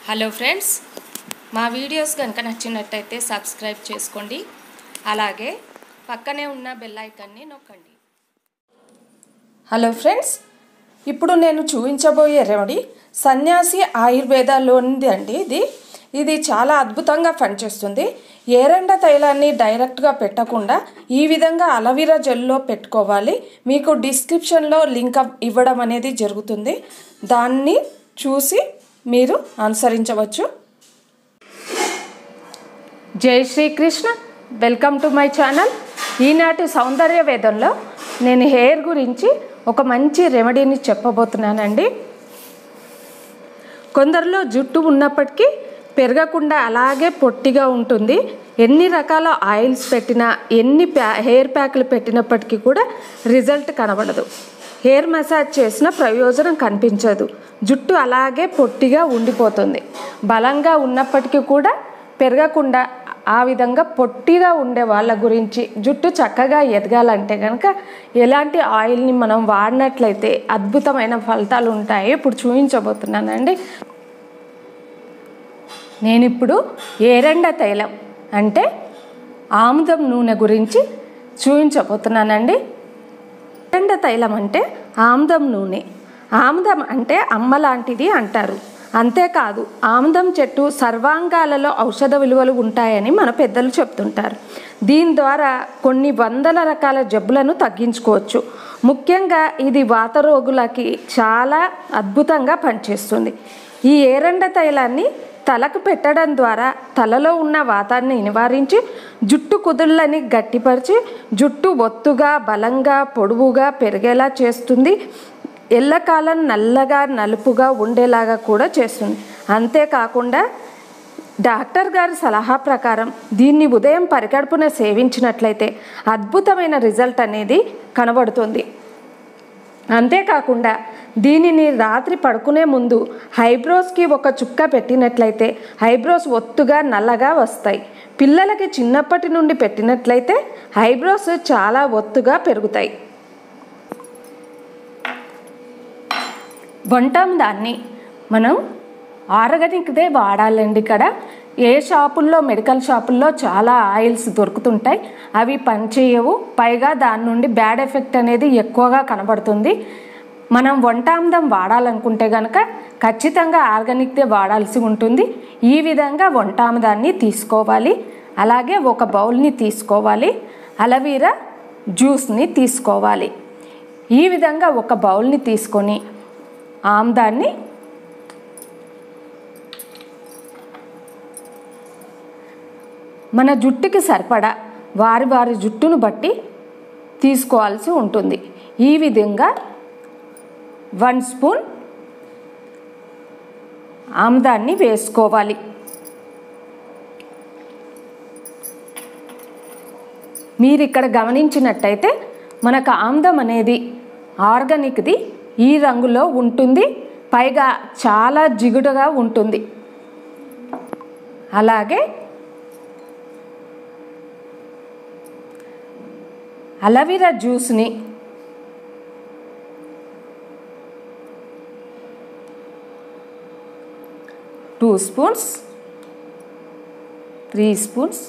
hello friends మా videos కనుక నచ్చినట్టయితే సబ్స్క్రైబ్ చేసుకోండి అలాగే పక్కనే ఉన్న బెల్ ఐకాన్ని నొక్కండి హలో ఫ్రెండ్స్ ఇప్పుడు నేను చూపించబోయే రెమెడీ సన్యాసి ఆయుర్వేదాలోనిది అండి ఇది ఇది చాలా అద్భుతంగా పనిచేస్తుంది ఏరండ తైలాన్ని డైరెక్ట్గా పెట్టకుండా ఈ విధంగా అలవీరా జెల్లో పెట్టుకోవాలి మీకు డిస్క్రిప్షన్లో లింక్ ఇవ్వడం అనేది జరుగుతుంది దాన్ని చూసి మీరు అనుసరించవచ్చు జై Shri Krishna welcome to my channel ఈనాటి సౌందర్య వేదంలో నేను హెయిర్ గురించి ఒక మంచి రెమెడీని చెప్పబోతున్నానండి కొందరిలో జుట్టు ఉన్నప్పటికీ పెరగకుండా అలాగే పొట్టిగా ఉంటుంది ఎన్ని రకాల ఆయిల్స్ పెట్టినా ఎన్ని ప్యా హెయిర్ ప్యాక్లు పెట్టినప్పటికీ కూడా రిజల్ట్ కనబడదు హెయిర్ మసాజ్ చేసిన ప్రయోజనం కనిపించదు జుట్టు అలాగే పొట్టిగా ఉండిపోతుంది బలంగా ఉన్నప్పటికీ కూడా పెరగకుండా ఆ విధంగా పొట్టిగా ఉండే వాళ్ళ గురించి జుట్టు చక్కగా ఎదగాలంటే కనుక ఎలాంటి ఆయిల్ని మనం వాడినట్లయితే అద్భుతమైన ఫలితాలు ఉంటాయి ఇప్పుడు చూపించబోతున్నానండి నేను ఇప్పుడు ఏరండ తైలం అంటే ఆముదం నూనె గురించి చూపించబోతున్నానండి ఏరండ తైలం అంటే ఆముదం నూనె ఆముదం అంటే అమ్మ లాంటిది అంటారు అంతేకాదు ఆముదం చెట్టు సర్వాంగాలలో ఔషధ విలువలు ఉంటాయని మన పెద్దలు చెప్తుంటారు దీని ద్వారా కొన్ని వందల రకాల జబ్బులను తగ్గించుకోవచ్చు ముఖ్యంగా ఇది వాత రోగులకి చాలా అద్భుతంగా పనిచేస్తుంది ఈ ఏరండ తైలాన్ని తలకు పెట్టడం ద్వారా తలలో ఉన్న వాతాన్ని నివారించి జుట్టు కుదుళ్ళని గట్టిపరిచి జుట్టు ఒత్తుగా బలంగా పొడవుగా పెరిగేలా చేస్తుంది ఎల్లకాలం నల్లగా నలుపుగా ఉండేలాగా కూడా చేస్తుంది అంతేకాకుండా డాక్టర్ గారి సలహా ప్రకారం దీన్ని ఉదయం పరిగడుపున సేవించినట్లయితే అద్భుతమైన రిజల్ట్ అనేది కనబడుతుంది అంతేకాకుండా దీనిని రాత్రి పడుకునే ముందు హైబ్రోస్కి ఒక చుక్క పెట్టినట్లయితే హైబ్రోస్ ఒత్తుగా నల్లగా వస్తాయి పిల్లలకి చిన్నప్పటి నుండి పెట్టినట్లయితే హైబ్రోస్ చాలా ఒత్తుగా పెరుగుతాయి వంటాం దాన్ని మనం ఆర్గానిక్దే వాడాలండి ఇక్కడ ఏ షాపుల్లో మెడికల్ షాపుల్లో చాలా ఆయిల్స్ దొరుకుతుంటాయి అవి పనిచేయవు పైగా దాని నుండి బ్యాడ్ ఎఫెక్ట్ అనేది ఎక్కువగా కనబడుతుంది మనం వంటామదం వాడాలనుకుంటే కనుక ఖచ్చితంగా ఆర్గానిక్దే వాడాల్సి ఉంటుంది ఈ విధంగా వంటామదాన్ని తీసుకోవాలి అలాగే ఒక బౌల్ని తీసుకోవాలి అలవీరా జ్యూస్ని తీసుకోవాలి ఈ విధంగా ఒక బౌల్ని తీసుకొని ఆమ్దాన్ని మన జుట్టుకి సరిపడా వారి వారి జుట్టును బట్టి తీసుకోవాల్సి ఉంటుంది ఈ విధంగా వన్ స్పూన్ ఆమ్దాన్ని వేసుకోవాలి మీరు ఇక్కడ గమనించినట్టయితే మనకు ఆమ్దం అనేది ఆర్గానిక్ది ఈ రంగులో ఉంటుంది పైగా చాలా జిగుడుగా ఉంటుంది అలాగే అలవీరా జ్యూస్ని two spoons three spoons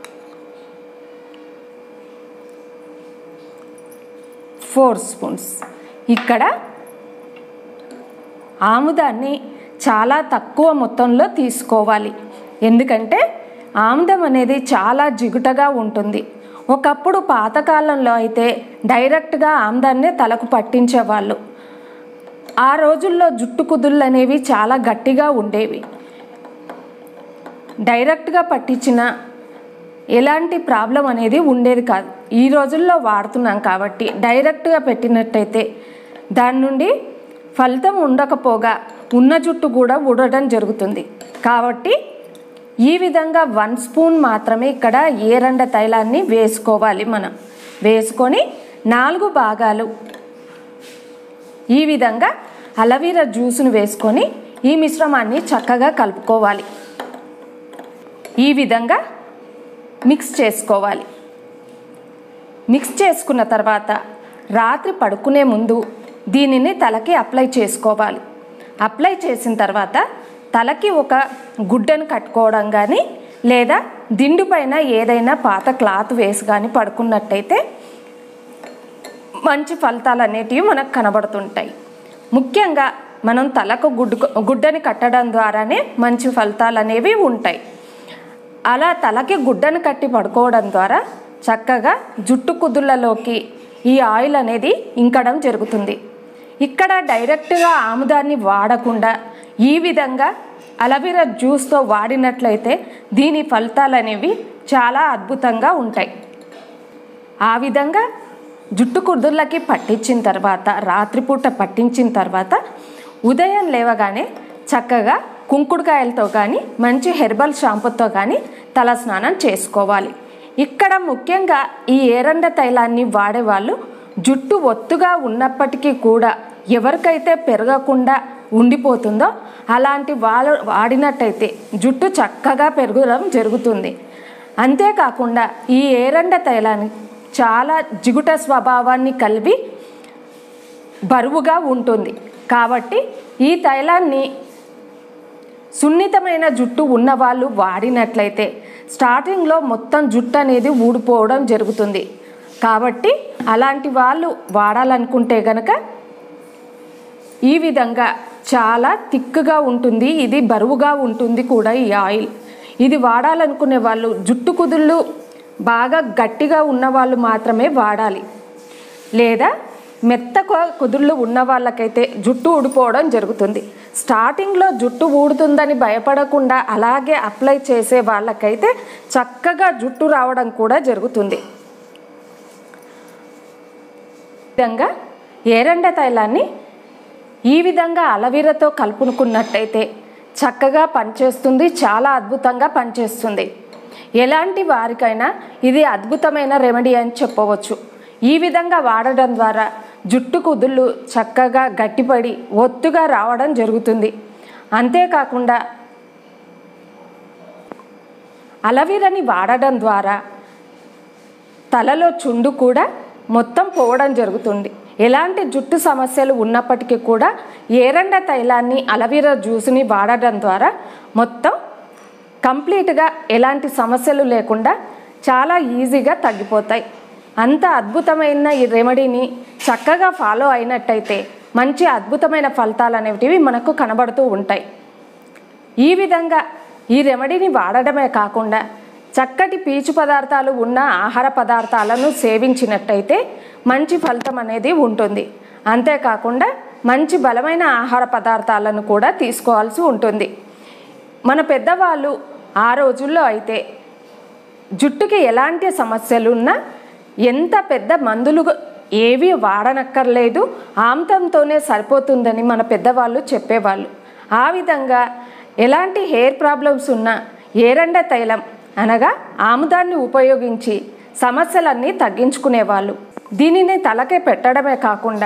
four spoons ఇక్కడ ఆముదాన్ని చాలా తక్కువ మొత్తంలో తీసుకోవాలి ఎందుకంటే ఆముదం అనేది చాలా జిగుటగా ఉంటుంది ఒకప్పుడు పాతకాలంలో అయితే డైరెక్ట్గా ఆముదాన్నే తలకు పట్టించేవాళ్ళు ఆ రోజుల్లో జుట్టు కుదుళ్ళు అనేవి చాలా గట్టిగా ఉండేవి డైరెక్ట్గా పట్టించిన ఎలాంటి ప్రాబ్లం అనేది ఉండేది కాదు ఈ రోజుల్లో వాడుతున్నాం కాబట్టి డైరెక్ట్గా పెట్టినట్టయితే దాని నుండి ఫలితం ఉండకపోగా ఉన్న జుట్టు కూడా ఊడటం జరుగుతుంది కాబట్టి ఈ విధంగా వన్ స్పూన్ మాత్రమే ఇక్కడ ఏరండ తైలాన్ని వేసుకోవాలి మనం వేసుకొని నాలుగు భాగాలు ఈ విధంగా అలవీరా జ్యూస్ను వేసుకొని ఈ మిశ్రమాన్ని చక్కగా కలుపుకోవాలి ఈ విధంగా మిక్స్ చేసుకోవాలి మిక్స్ చేసుకున్న తర్వాత రాత్రి పడుకునే ముందు దీనిని తలకి అప్లై చేసుకోవాలి అప్లై చేసిన తర్వాత తలకి ఒక గుడ్డను కట్టుకోవడం కానీ లేదా దిండు పైన ఏదైనా పాత క్లాత్ వేసి కానీ పడుకున్నట్టయితే మంచి ఫలితాలు అనేటివి మనకు కనబడుతుంటాయి ముఖ్యంగా మనం తలకు గుడ్డు గుడ్డని కట్టడం ద్వారానే మంచి ఫలితాలు అనేవి ఉంటాయి అలా తలకి గుడ్డను కట్టి పడుకోవడం ద్వారా చక్కగా జుట్టు కుదుళ్ళలోకి ఈ ఆయిల్ అనేది ఇంకడం జరుగుతుంది ఇక్కడ డైరెక్ట్గా ఆముదాన్ని వాడకుండా ఈ విధంగా అలవీరా జ్యూస్తో వాడినట్లయితే దీని ఫలితాలు అనేవి చాలా అద్భుతంగా ఉంటాయి ఆ విధంగా జుట్టు కుదుర్లకి పట్టించిన తర్వాత రాత్రిపూట పట్టించిన తర్వాత ఉదయం లేవగానే చక్కగా కుంకుడుకాయలతో కానీ మంచి హెర్బల్ షాంపూతో కానీ తల స్నానం చేసుకోవాలి ఇక్కడ ముఖ్యంగా ఈ ఏరండ తైలాన్ని వాడేవాళ్ళు జుట్టు ఒత్తుగా ఉన్నప్పటికీ కూడా ఎవరికైతే పెరగకుండా ఉండిపోతుందో అలాంటి వాళ్ళు వాడినట్టయితే జుట్టు చక్కగా పెరగడం జరుగుతుంది అంతేకాకుండా ఈ ఏరండ తైలాన్ని చాలా జిగుట స్వభావాన్ని కలిపి బరువుగా ఉంటుంది కాబట్టి ఈ తైలాన్ని సున్నితమైన జుట్టు ఉన్నవాళ్ళు వాడినట్లయితే స్టార్టింగ్లో మొత్తం జుట్టు అనేది ఊడిపోవడం జరుగుతుంది కాబట్టి అలాంటి వాళ్ళు వాడాలనుకుంటే గనక ఈ విధంగా చాలా థిక్గా ఉంటుంది ఇది బరువుగా ఉంటుంది కూడా ఈ ఆయిల్ ఇది వాడాలనుకునే వాళ్ళు జుట్టు కుదుళ్ళు బాగా గట్టిగా ఉన్న వాళ్ళు మాత్రమే వాడాలి లేదా మెత్త కుదుళ్ళు ఉన్న వాళ్ళకైతే జుట్టు ఊడిపోవడం జరుగుతుంది స్టార్టింగ్లో జుట్టు ఊడుతుందని భయపడకుండా అలాగే అప్లై చేసే వాళ్ళకైతే చక్కగా జుట్టు రావడం కూడా జరుగుతుంది విధంగా ఏరండ తైలాన్ని ఈ విధంగా అలవీరతో కలుపుకున్నట్టయితే చక్కగా పనిచేస్తుంది చాలా అద్భుతంగా పనిచేస్తుంది ఎలాంటి వారికైనా ఇది అద్భుతమైన రెమెడీ అని చెప్పవచ్చు ఈ విధంగా వాడడం ద్వారా జుట్టు కుదుళ్ళు చక్కగా గట్టిపడి ఒత్తుగా రావడం జరుగుతుంది అంతేకాకుండా అలవీరని వాడడం ద్వారా తలలో చుండు కూడా మొత్తం పోవడం జరుగుతుంది ఎలాంటి జుట్టు సమస్యలు ఉన్నప్పటికీ కూడా ఏరండ తైలాన్ని అలవీర జ్యూస్ని వాడడం ద్వారా మొత్తం కంప్లీట్గా ఎలాంటి సమస్యలు లేకుండా చాలా ఈజీగా తగ్గిపోతాయి అంత అద్భుతమైన ఈ రెమెడీని చక్కగా ఫాలో అయినట్టయితే మంచి అద్భుతమైన ఫలితాలు అనేటివి మనకు కనబడుతూ ఉంటాయి ఈ విధంగా ఈ రెమెడీని వాడడమే కాకుండా చక్కటి పీచు పదార్థాలు ఉన్న ఆహార పదార్థాలను సేవించినట్టయితే మంచి ఫలితం అనేది ఉంటుంది అంతేకాకుండా మంచి బలమైన ఆహార పదార్థాలను కూడా తీసుకోవాల్సి ఉంటుంది మన పెద్దవాళ్ళు ఆ రోజుల్లో అయితే జుట్టుకి ఎలాంటి సమస్యలు ఉన్నా ఎంత పెద్ద మందులు ఏవి వాడనక్కర్లేదు ఆమ్తంతోనే సరిపోతుందని మన పెద్దవాళ్ళు చెప్పేవాళ్ళు ఆ విధంగా ఎలాంటి హెయిర్ ప్రాబ్లమ్స్ ఉన్నా ఏరండ తైలం అనగా ఆముదాన్ని ఉపయోగించి సమస్యలన్నీ తగ్గించుకునేవాళ్ళు దీనిని తలకే పెట్టడమే కాకుండా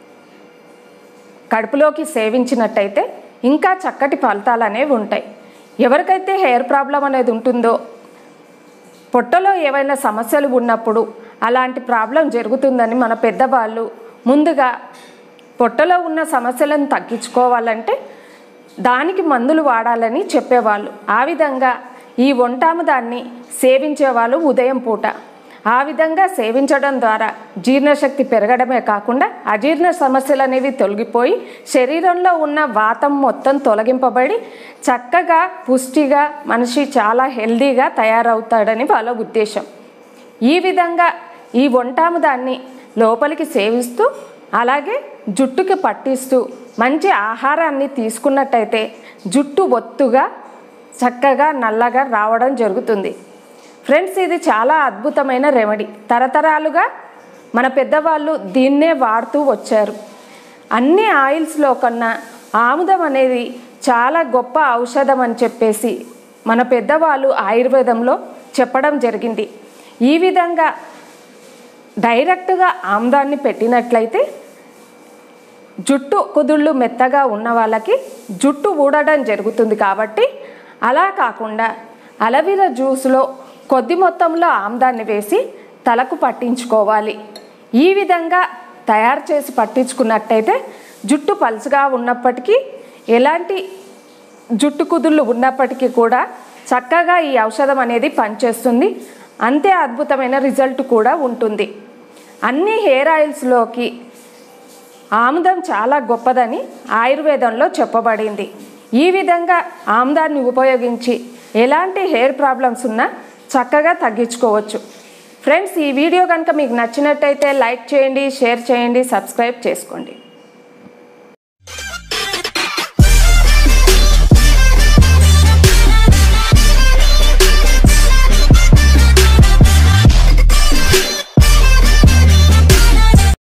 కడుపులోకి సేవించినట్టయితే ఇంకా చక్కటి ఫలితాలు అనేవి ఉంటాయి ఎవరికైతే హెయిర్ ప్రాబ్లం అనేది ఉంటుందో పొట్టలో ఏవైనా సమస్యలు ఉన్నప్పుడు అలాంటి ప్రాబ్లం జరుగుతుందని మన పెద్దవాళ్ళు ముందుగా పొట్టలో ఉన్న సమస్యలను తగ్గించుకోవాలంటే దానికి మందులు వాడాలని చెప్పేవాళ్ళు ఆ విధంగా ఈ వంటాముదాన్ని సేవించేవాళ్ళు ఉదయం పూట ఆ విధంగా సేవించడం ద్వారా జీర్ణశక్తి పెరగడమే కాకుండా అజీర్ణ సమస్యలు అనేవి తొలగిపోయి శరీరంలో ఉన్న వాతం మొత్తం తొలగింపబడి చక్కగా పుష్టిగా మనిషి చాలా హెల్దీగా తయారవుతాడని వాళ్ళ ఉద్దేశం ఈ విధంగా ఈ వంటాముదాన్ని లోపలికి సేవిస్తూ అలాగే జుట్టుకి పట్టిస్తూ మంచి ఆహారాన్ని తీసుకున్నట్టయితే జుట్టు ఒత్తుగా చక్కగా నల్లగా రావడం జరుగుతుంది ఫ్రెండ్స్ ఇది చాలా అద్భుతమైన రెమెడీ తరతరాలుగా మన పెద్దవాళ్ళు దీన్నే వాడుతూ వచ్చారు అన్ని ఆయిల్స్లో కన్నా ఆముదం అనేది చాలా గొప్ప ఔషధం అని చెప్పేసి మన పెద్దవాళ్ళు ఆయుర్వేదంలో చెప్పడం జరిగింది ఈ విధంగా డైరెక్ట్గా ఆముదాన్ని పెట్టినట్లయితే జుట్టు కుదుళ్ళు మెత్తగా ఉన్న వాళ్ళకి జుట్టు ఊడడం జరుగుతుంది కాబట్టి అలా కాకుండా అలవీర జ్యూస్లో కొద్ది మొత్తంలో ఆమ్దాన్ని వేసి తలకు పట్టించుకోవాలి ఈ విధంగా తయారు చేసి పట్టించుకున్నట్టయితే జుట్టు పలుచగా ఉన్నప్పటికీ ఎలాంటి జుట్టు కుదుళ్ళు ఉన్నప్పటికీ కూడా చక్కగా ఈ ఔషధం అనేది పనిచేస్తుంది అంతే అద్భుతమైన రిజల్ట్ కూడా ఉంటుంది అన్ని హెయిర్ ఆయిల్స్లోకి ఆముదం చాలా గొప్పదని ఆయుర్వేదంలో చెప్పబడింది ఈ విధంగా ఆముదాన్ని ఉపయోగించి ఎలాంటి హెయిర్ ప్రాబ్లమ్స్ ఉన్నా చక్కగా తగ్గించుకోవచ్చు ఫ్రెండ్స్ ఈ వీడియో కనుక మీకు నచ్చినట్టయితే లైక్ చేయండి షేర్ చేయండి సబ్స్క్రైబ్ చేసుకోండి